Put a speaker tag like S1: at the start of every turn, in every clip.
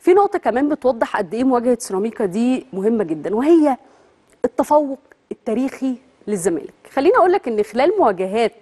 S1: في نقطه كمان بتوضح قد ايه مواجهه سيراميكا دي مهمه جدا وهي التفوق التاريخي للزمالك خليني اقول لك ان خلال مواجهات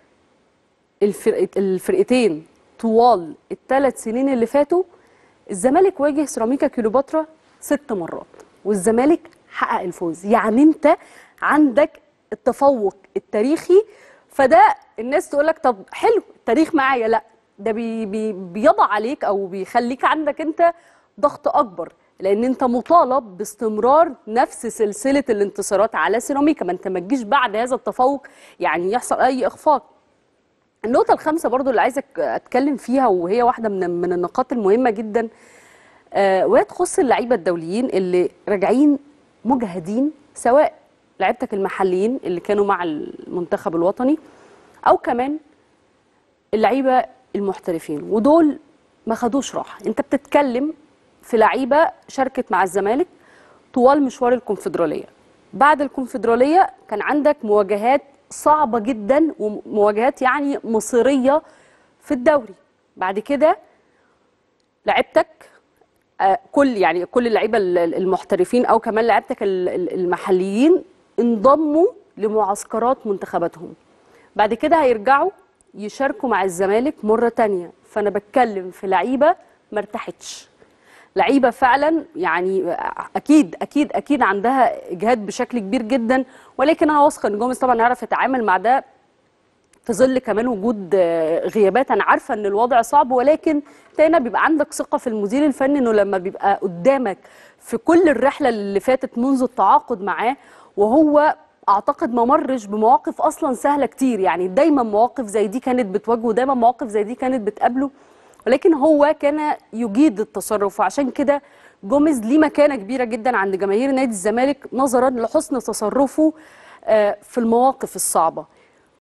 S1: الفرق الفرقتين طوال الثلاث سنين اللي فاتوا الزمالك واجه سيراميكا كيلوباترا ست مرات والزمالك حقق الفوز يعني انت عندك التفوق التاريخي فده الناس تقول لك طب حلو التاريخ معايا لا ده بي بي بيضع عليك او بيخليك عندك انت ضغط اكبر لان انت مطالب باستمرار نفس سلسله الانتصارات على سيراميكا ما انت ما تجيش بعد هذا التفوق يعني يحصل اي اخفاق النقطة الخامسة برضو اللي عايزك أتكلم فيها وهي واحدة من من النقاط المهمة جدا آه وهي تخص اللعيبة الدوليين اللي راجعين مجهدين سواء لعيبتك المحليين اللي كانوا مع المنتخب الوطني أو كمان اللعيبة المحترفين ودول ما خدوش راحة أنت بتتكلم في لعيبة شاركت مع الزمالك طوال مشوار الكونفدرالية بعد الكونفدرالية كان عندك مواجهات صعبة جدا ومواجهات يعني مصيرية في الدوري بعد كده لعبتك كل يعني كل اللعيبة المحترفين أو كمان لعبتك المحليين انضموا لمعسكرات منتخباتهم بعد كده هيرجعوا يشاركوا مع الزمالك مرة تانية فأنا بتكلم في لعيبة ما ارتاحتش لعيبه فعلا يعني اكيد اكيد اكيد عندها اجهاد بشكل كبير جدا ولكن انا واثقه ان جوميز طبعا يعرف يتعامل مع ده في ظل كمان وجود غيابات انا عارفه ان الوضع صعب ولكن تاني بيبقى عندك ثقه في المدير الفني انه لما بيبقى قدامك في كل الرحله اللي فاتت منذ التعاقد معاه وهو اعتقد ما مرش بمواقف اصلا سهله كتير يعني دايما مواقف زي دي كانت بتواجهه دايما مواقف زي دي كانت بتقابله ولكن هو كان يجيد التصرف وعشان كده جوميز ليه مكانه كبيره جدا عند جماهير نادي الزمالك نظرا لحسن تصرفه في المواقف الصعبه